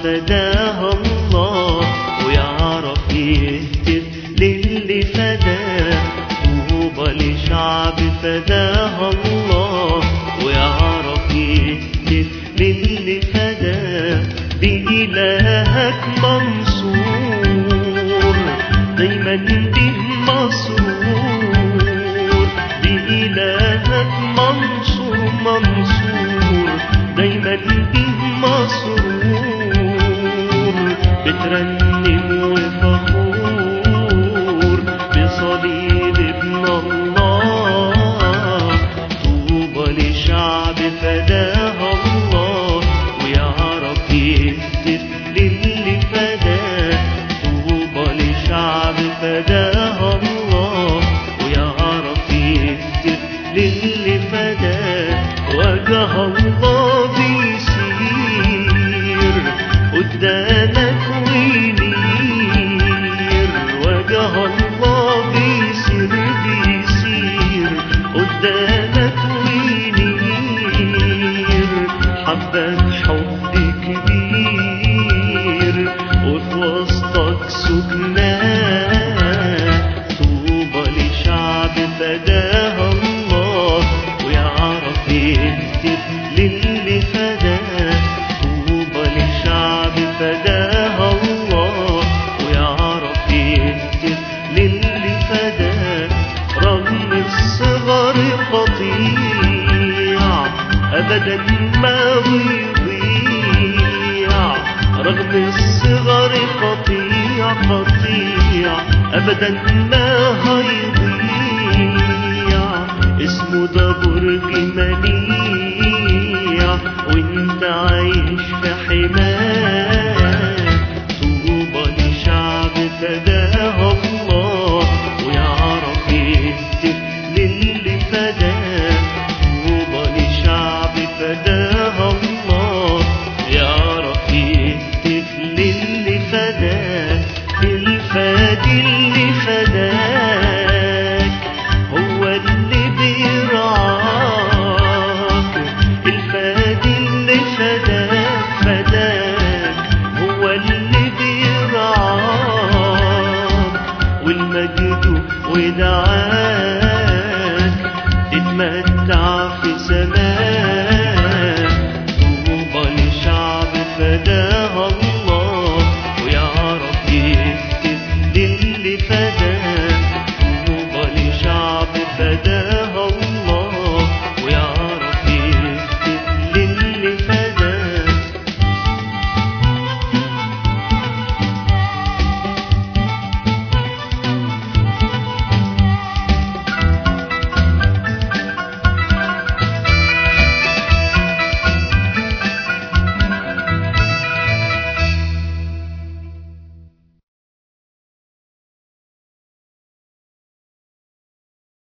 فداها الله ويعرف يهتف للي فداه طوبى لشعب فداها الله ويعرف يهتف للي فداه بإلهك منصور دايما به مسرور بإلهك منصور منصور دايما به مسرور بترنم وفخور بصليب ابن الله طوبى لشعب فداها الله ويعرف يهتف للي فداه طوبى لشعب فداها الله ويعرف يهتف للي فداه وجه الله بيسير قدامك وينير وجه الله بيسير بيسير قدامك وينير حبك حب كبير وفي وسطك سكناه طوبى لشعب فداها الله ويعرف يهتف للي فداه طوبى لشعب فداها الله ويعرف يهتف للي فداه رغم الصغر قطيع ابدا ما بيضيع رغم الصغر قطيع قطيع ابدا ما هيضيع اسمه ده برج منيع وانت عايش في حماه طوبى لشعب فداها الله ويعرف يهتف للي فداه طوبى لشعب فداها الله يعرف يهتف للي فداه الفادي اللي فداك هو اللي بيرعاك الفادي اللي فداك فداك هو اللي بيرعاك والمجد وده